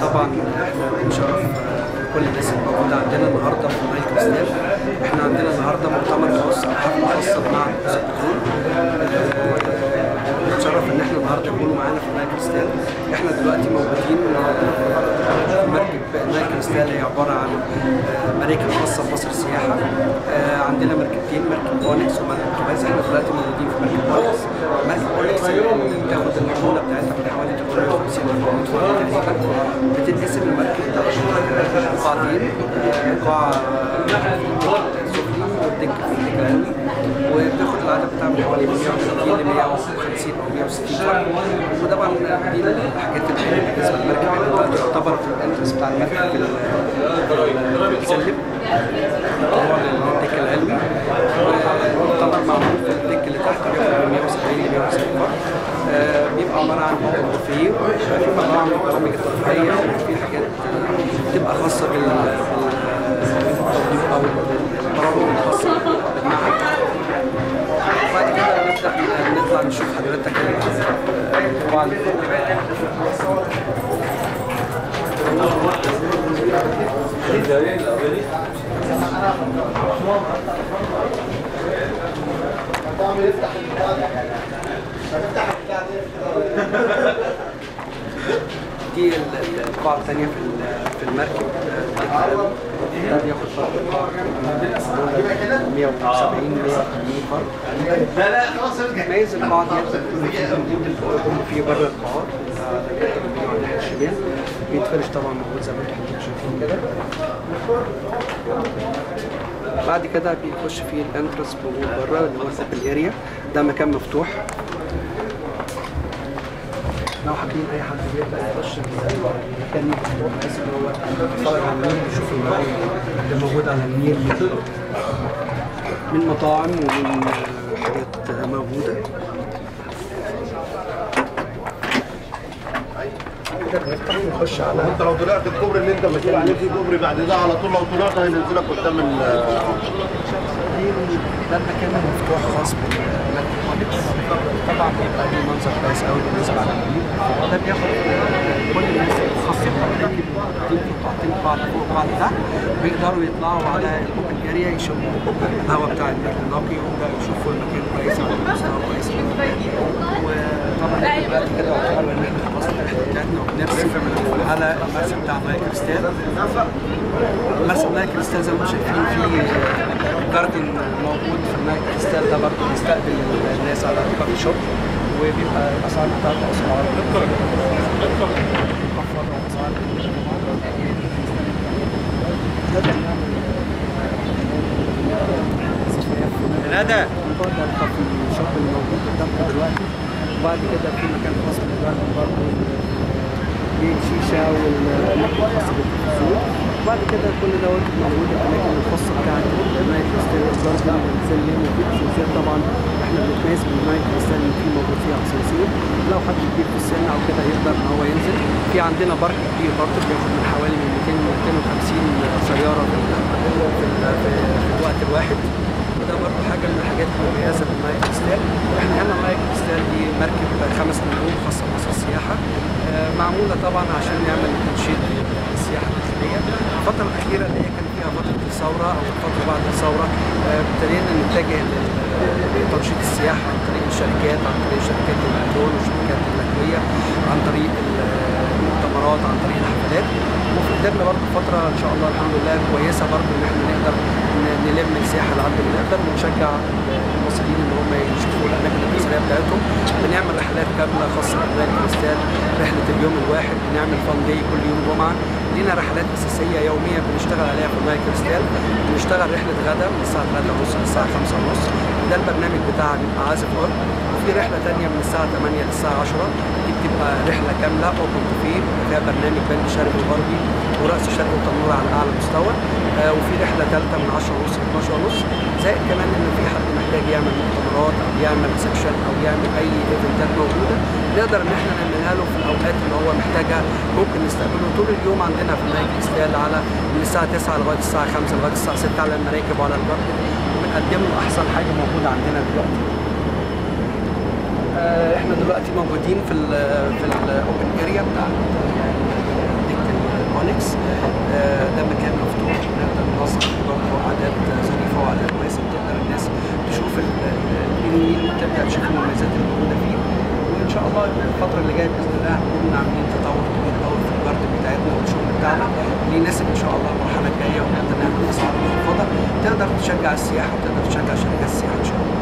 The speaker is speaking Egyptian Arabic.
طبعا احنا بنشرف كل الناس الموجوده عندنا النهارده في نايل كريستال احنا عندنا النهارده مؤتمر خاص او حفله خاصه بمعهد بحوث البترول بنتشرف ان احنا النهارده يكونوا معانا في نايل كريستال احنا دلوقتي موجودين النهارده في مركب نايل كريستال هي عباره عن مراكب خاصه بمصر السياحه عندنا مركبتين مركب اونكس ومركب كباز احنا دلوقتي موجودين في مركب اونكس مركب اونكس بتاخد الحموله بتاعتها من حوالي 350 400 فوق تقريبا بتتقسم المركب بتاعت قاعدين قاع سفلي والدك في الدك العلوي وبتاخد العدد بتاعها من حوالي 160 ل 150 او 160 فرد وطبعا دي الحاجات اللي بالنسبه للمركب اللي دلوقتي تعتبر في الانترس بتاع المركب في السلم طبعا الدك العلوي وطبعا معمول في الدك اللي تحت بياخد من 170 ل 190 فرد بيبقى عباره عن بوفيه في مجموعه من البرامج الترفيهيه وفي حاجات بتبقى خاصه بال او البرامج الخاصه بالمعهد وبعد كده نبدا نطلع نشوف حضرتك طبعا دي القاعة الثانية في في المركب ده بياخد فرق 170 180 فرق لا لا خلاص ميز القاعة دي بيكون في بره القاعات على الشمال بيتفرش طبعا موجود زي ما انتم شايفين كده بعد كده بيخش فيه الانترس موجود بره اللي هو الاوبن اريا ده مكان مفتوح لو حابين اي حد بيبدا يخش المكان مفتوح بحيث ان هو يتفرج على النيل يشوف المراعي اللي موجود على النيل من مطاعم ومن حاجات موجوده كده بنفتح ونخش على انت لو طلعت الكوبري اللي انت بتقول عليه في كوبري بعد ده على طول لو طلعت هينزلك قدام ال ده المكان المفتوح خاص بالمركب طبعا بيبقى ليه منظر كويس قوي بالنسبه على النيل ده بياخد كل الناس الخاصه بالمراكب في قاعتين بعض فوق بعض تحت بيقدروا يطلعوا على الاوبن اريا يشموا الهواء بتاع المكان النقي ويبداوا يشوفوا المكان كويس على مستوى كويس وطبعا دلوقتي كده يعتبر ان احنا خلصنا الرحله بتاعتنا وبنرسم على المرسم بتاع ماي كريستال مرسم ماي كريستال زي ما انتم شايفين في جاردن موجود في الماي كريستال ده برضه بيستقبل الناس على الكافي شوب وبيبقى الاسعار بتاعته اسعار مخفضه واسعار ندى ده الكافي شوب اللي موجود قدامكم دلوقتي وبعد كده في مكان خاص بالجاردن برضه الشيشه والاماكن الخاصه بالتلفزيون وبعد كده كل دوت موجود الاماكن الخاصه بتاعت نايت كريستال جاردن والسلم وفي اسانسير طبعا احنا بنتميز بالنايت كريستال ان في موجود فيها اسانسير لو حد كبير في السن او كده يقدر ان هو ينزل في عندنا بارك كبير برضه بياخد من حوالي من 200 ل 250 سياره في, في, في الوقت الواحد وده برضه حاجه من الحاجات المميزه بالنايت كريستال احنا هنا النايت كريستال دي مركب خمس نجوم خاصه بمصر السياحه معموله طبعا عشان نعمل تنشيط السياحه الداخليه الفتره الاخيره اللي هي كان فيها فتره الثوره او الفتره بعد الثوره ابتدينا نتجه لتنشيط السياحه عن طريق الشركات عن طريق شركات البترول والشركات الادويه عن طريق المؤتمرات عن طريق الحفلات وقدرنا برضه فتره ان شاء الله الحمد لله كويسه برضه ان احنا نقدر نلم السياحه على قد ما نقدر ونشجع المصريين ان هم يشوفوا الاماكن الاثريه بتاعتهم بنعمل رحلات كامله خاصه بالنايل كريستال رحله اليوم الواحد بنعمل فان داي كل يوم جمعه لينا رحلات اساسيه يوميا بنشتغل عليها في النايل كريستال بنشتغل رحله غدا من الساعه 3 ونص للساعه 5 ونص ده البرنامج بتاعها بيبقى عازف ارض وفي رحله ثانيه من الساعه 8 للساعه 10 دي بتبقى رحله كامله اوبن بوفيه فيها برنامج بند شرقي وغربي ورأس شرقي وتنوير على اعلى مستوى آه وفي رحله ثالثه من 10 ونص ل 12 ونص زائد كمان ان في حد محتاج يعمل مؤتمرات او يعمل سكشن او يعمل اي ايفنتات موجوده نقدر ان احنا نعملها له في الاوقات اللي هو محتاجها ممكن نستقبله طول اليوم عندنا في النايل كريستال على من الساعه 9 لغايه الساعه 5 لغايه الساعه 6 على المراكب وعلى الجاردن وبنقدم له احسن حاجه موجوده عندنا دلوقتي احنا دلوقتي موجودين في ال في الاوبن اريا بتاع الدك اونكس آه، ده مكان مفتوح نقدر ننظم برضه اعداد ظريفه واعداد كويسه تقدر الناس تشوف ال- ال- النيل وتبدا تشوف المميزات اللي موجوده فيه وان شاء الله الفتره اللي جايه باذن الله هنكون عاملين تطور كبير قوي في الجارد بتاعتنا والشغل بتاعنا اللي يناسب ان شاء الله المرحله الجايه ونقدر نعمل اسعار منخفضه تقدر تشجع السياحه وتقدر تشجع شركات السياحه ان شاء الله